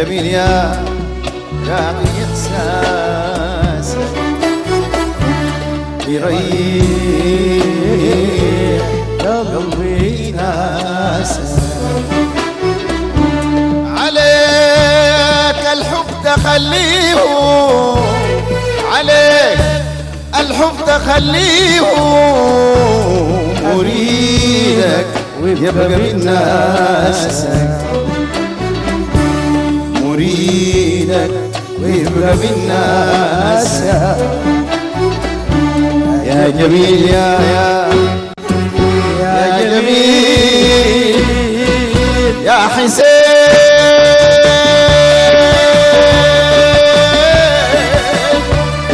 جميل يا يا إحساسك يريح قلبي ناسك عليك الحب تخليه عليك الحب تخليه مريدك يبقى من ناسك مريدك ويبقى من ناسك يا جميل يا يا يا جميل يا حسين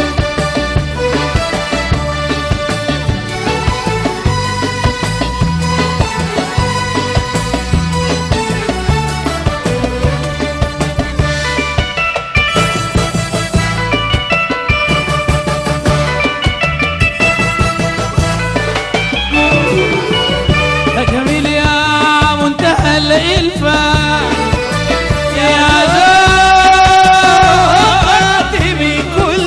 يا جميل يا منتهى الإلفة يا ذاتي بكل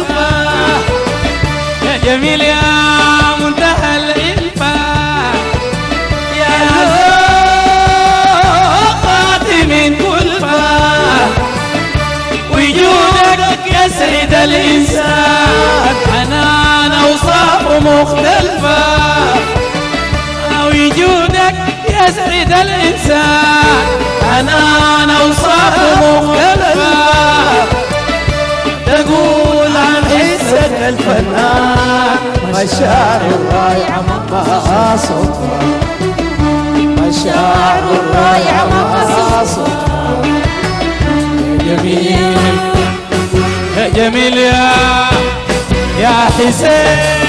يا جميل يا منتهى الإلفة يا ذاتي من كل وجودك يسعد الإنسان حنان أوصافه مختلفة وجودك يسعد الإنسان حنان أوصافه مختلفة تقول عن حسك الفنان مشاعر الرايعة ما صدفة مشاعر الرايعة ما صدفة جميل يا جميل يا يا حسين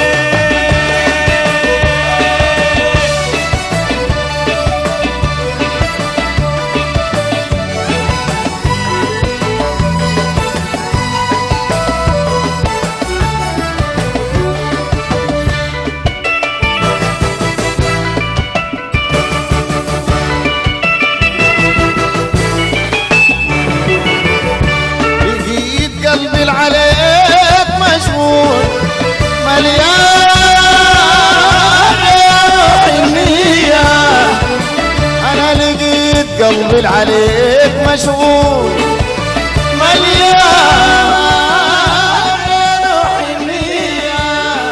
لقيت قلبي العليك مشغول مليان حنية أنا لقيت قلبي العليك مشغول مليان حنية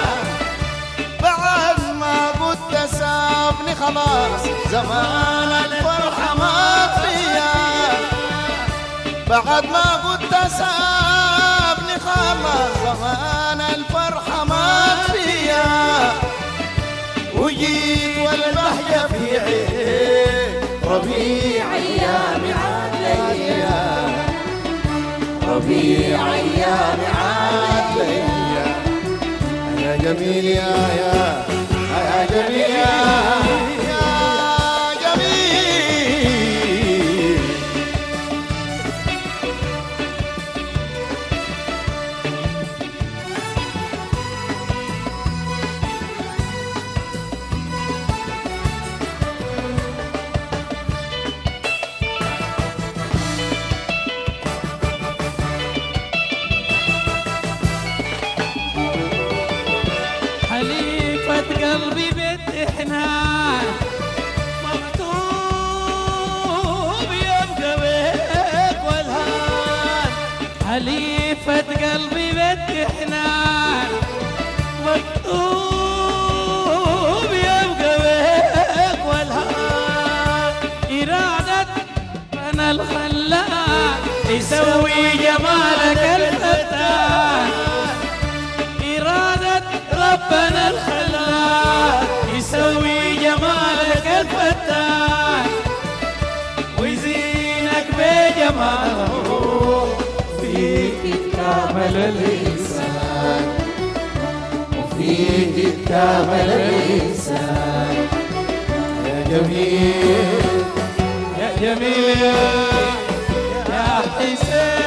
بعد ما قلت سابني خلاص زمان الفرحة ما فيها بعد ما قلت سابني خلاص زمان الفرحة ما فيها وجيت والبهجة في عين ربيع أيام عليا ربيع أيام عليا يا جميل يا يا يا جميل يا يا جميل حليفة قلبي بتحنان مكتوب يبقى بيك والهان حليفة قلبي بتحنان مكتوب يبقى بيك والهان إرادة أنا الخلاق يسوي جمالك الفتان إرادة ربنا الخلاق يسوي جمالك الفتان ويزينك بجماله فيك كامل الإنسان وفيك كامل الإنسان يا جميل يا جميل يا حسين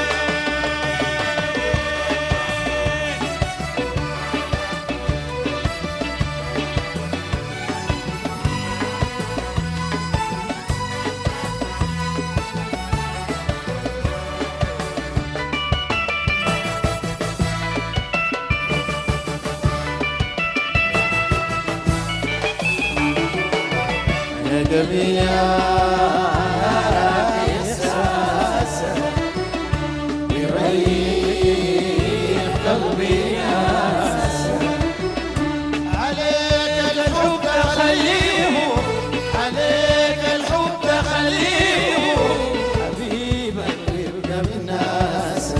جميل يريح قلبي عليك الحب خليه عليك الحب خليه حبيبك ويبقى من ناس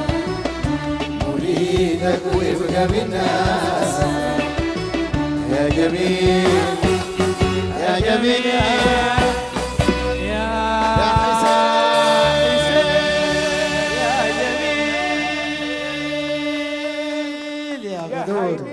مريدك ويبقى من ناس يا جميل يا جميل